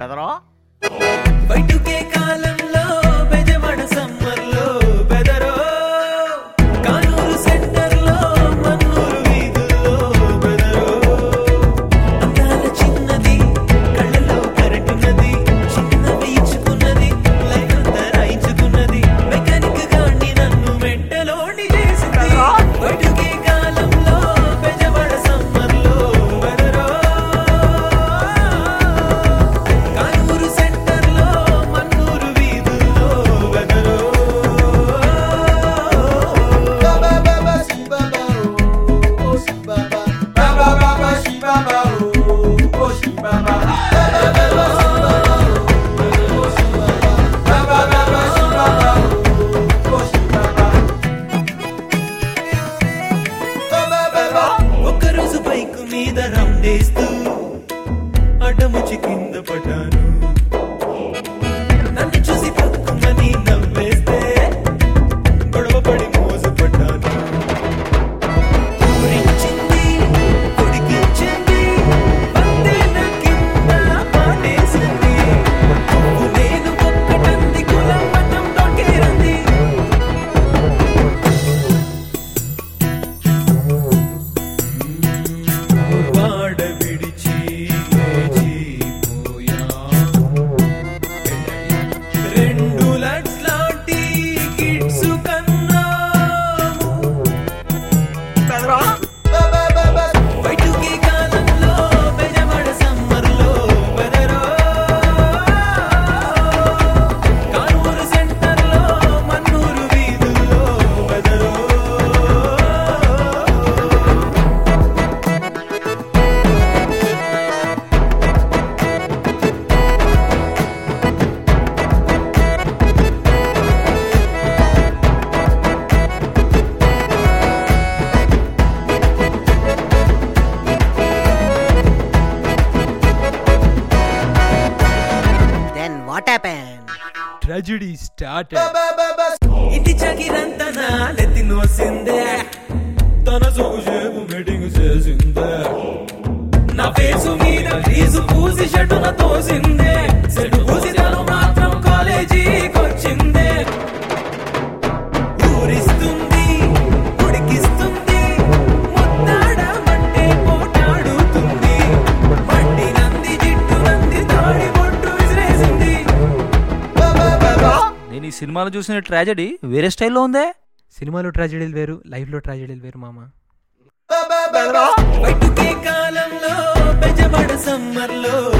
బెదరా బయటుకే కాలంలో బెజవాడ సమ్మర్లో బెదరో కానూరు సెంటర్లో మన్నూరు వీధుల్లో బెదరో అందాల చిన్నది కళ్ళలో కరెంటున్నది చిన్నవి ఇచ్చుకున్నది లైఫ్ అంతా రాయించుకున్నది మెకానిక్ గాండి నన్ను మెంటలోని చేసింది బయటుకే కాలంలో బెజవాడ సమ్మర్లో బెదరో కానూరు సెంటర్లో మన్నూరు వీధుల్లో బెదరో ఒక్కరోజు బైక్ మీద రౌండేస్తూ అడ్డముచి కింద పడ్డాను నన్ను చూసి పక్కుమని నవ్వేస్తే గొడవ పడి మోసపడ్డాను ఊరించింది ఉడికించింది వందేల కింద పాటేసింది నువ్వు నేను ఒక్కటంది కులం మతం తొక్కేరంది వాడ విడిచి లేచిపోయా రెండు లక్షలాంటి కిడ్స్ కన్నాము బెదరా బయటుకి కాలంలో బెజవాడ సమ్మర్లో బెదరో కానూరు సెంటర్లో మన్నూరు వీధుల్లో బెదరో then what happen tragedy start ఇంటి చకిరంత నాలెత్తి నోసిందే తన సూజేపు మీటింగ్ చేసిందే నా ఫేసు మీద ఫీజు పూసి షటున తోసిందే సెటు పూసి తను మాత్రం కాలేజీకి వచ్చిందే ఊరిస్తుంది ఉడికిస్తుంది ముద్దాడమంటే పోటాడుతుంది మట్టి నంది జిట్టు నంది తాడి బొట్టు విసిరేసింది నేను ఈ సినిమాలో చూసిన ట్రాజడీ వేరే స్టైల్లో ఉందే సినిమాలో ట్రాజడీలు వేరు లైఫ్లో ట్రాజడీలు వేరు మామ బెదరా బయటుకే కాలంలో బెజవాడ సమ్మర్లో